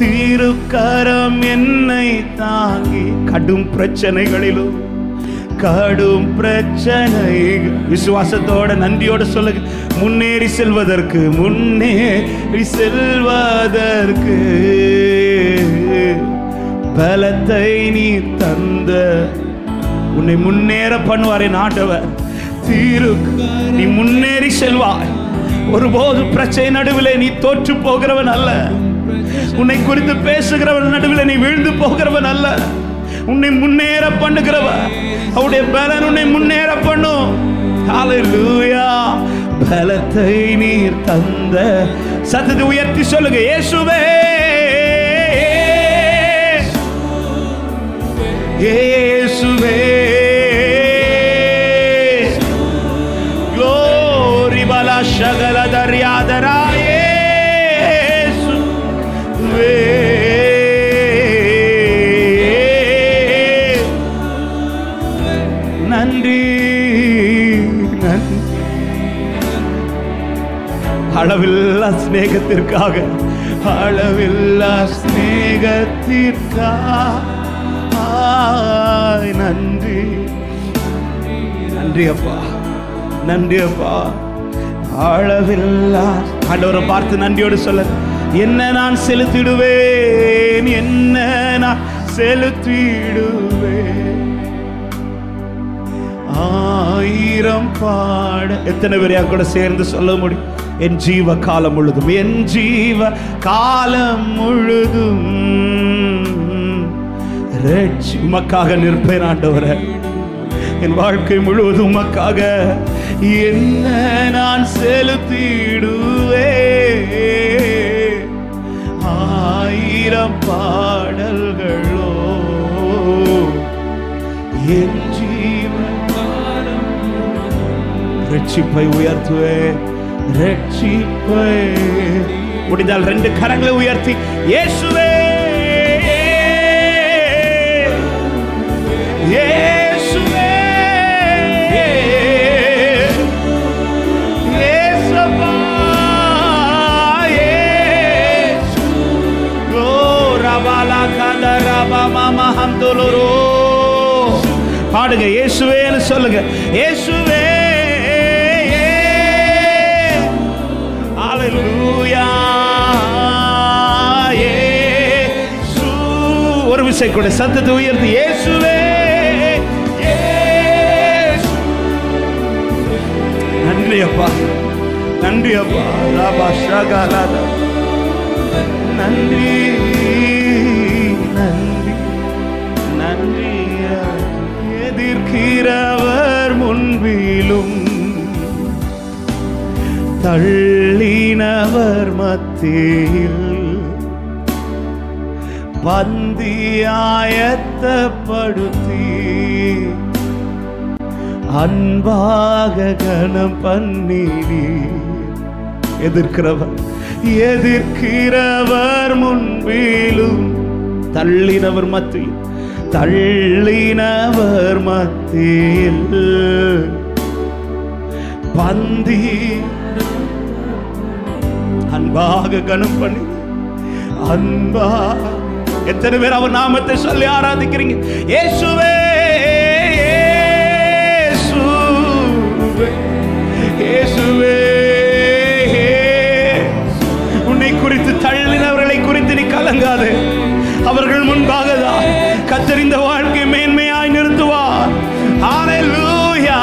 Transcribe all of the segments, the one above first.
திருக்கரம் என்னை தாங்கி கடும் பிரச்சனைகளிலும் கடும் பிரச்சனை விசுவாசத்தோட நன்றியோட சொல்லுங்க முன்னேறி செல்வதற்கு முன்னேறி செல்வதற்கு பலத்தை நீ தந்த உன்னை முன்னேற பண்ணுவாரே ஆண்டவர் தீரு நீ முன்னேறி செல்வாய் ஒருபோது பிரச்சனை நடுவில் நீ தோற்று போகிறவன் அல்ல உன்னை குறித்து பேசுகிறவன் நடுவில் நீ விழுந்து போகிறவன் அல்ல உன்னை முன்னேற பண்ணுகிறவன் அவருடைய பலன் உன்னை முன்னேற பண்ணும் ஹalleluya பலத்தை நீர் தந்த சத்தத்தை உயர்த்தி சொல்லுங்க இயேசுவே இயேசுவே glory bala shagala daryadara இயேசுவே நன்றி நன்றி அளவில்லா சிநேகத்திற்காக அளவில்லா சிநேகத்திற்காய் நன்றி நன்றி அப்பா நன்றி அப்பா அளவில்லா ஆண்டவரை பார்த்து நன்றியோடு சொல்ல என்ன நான் செலுத்திடுவேன் என்ன நான் செலுத்திடுவேன் ஆயிரம் பாட எத்தனை பேர் என் கூட சேர்ந்து சொல்ல முடியும் என் ஜீவ காலம் முழுதும் என் ஜீவ காலம் முழுதும் ரட்சி உமக்காக நிற்பேன் ஆண்டவரே என் வாழ்க்கை முழுவதும் உமக்காக என்ன நான் செலுத்திடுவே ஆயிரம் பாடல்களோ என் ஜீவகாலம் ரட்சிப்பை உயர்த்துவே ரட்சிப்பை முடிந்தால் ரெண்டு கரங்களை உயர்த்தி இயேசுவே இயேசுவே இயேசப்பா இயேசு ஓ ரபாலா கத ரபா மாமா ஹம்துலுரு பாடுங்க இயேசுவேன்னு சொல்லுங்க இயேசுவே ஹalleluya இயேசு ஒரு விசை கூட சத்தத்தை உயர்த்தி இயேசுவே இயேசு நன்றி அப்பா நன்றி அப்பா ராபா ஷகலாதா நன்றி நன்றி நன்றி எதிர்க்கிறவர் முன்பிலும் தள்ளினவர் மத்தியில் பந்தியாயத்தப்படுத்தி அன்பாக கணம் பண்ணினி எதிர்க்கிறவர் எதிர்க்கிறவர் முன்பிலும் தள்ளினவர் மத்தியில் தள்ளினவர் மத்தியில் பந்தி அன்பாக கணம் பண்ணி அன்பா எத்தனை பேர் அவர் நாமத்தை சொல்லி ஆராதிக்கிறீங்க இயேசுவே இயேசுவே இயேசுவே உன்னை குறித்து தள்ளினவர்களை குறித்து நீ கலங்காது அவர்கள் முன்பாக தான் கத்தறிந்த வாழ்க்கை மேன்மையாய் நிறுத்துவார் ஹalleluya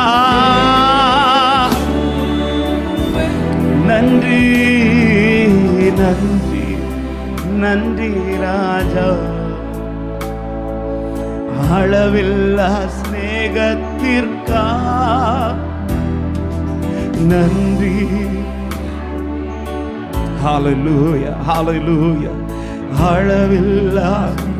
நன்றி நன்றி நன்றி ராஜா அளவில்லா சிநேகத்திற்கா நன்றி ஹalleluya ஹalleluya அளவில்லா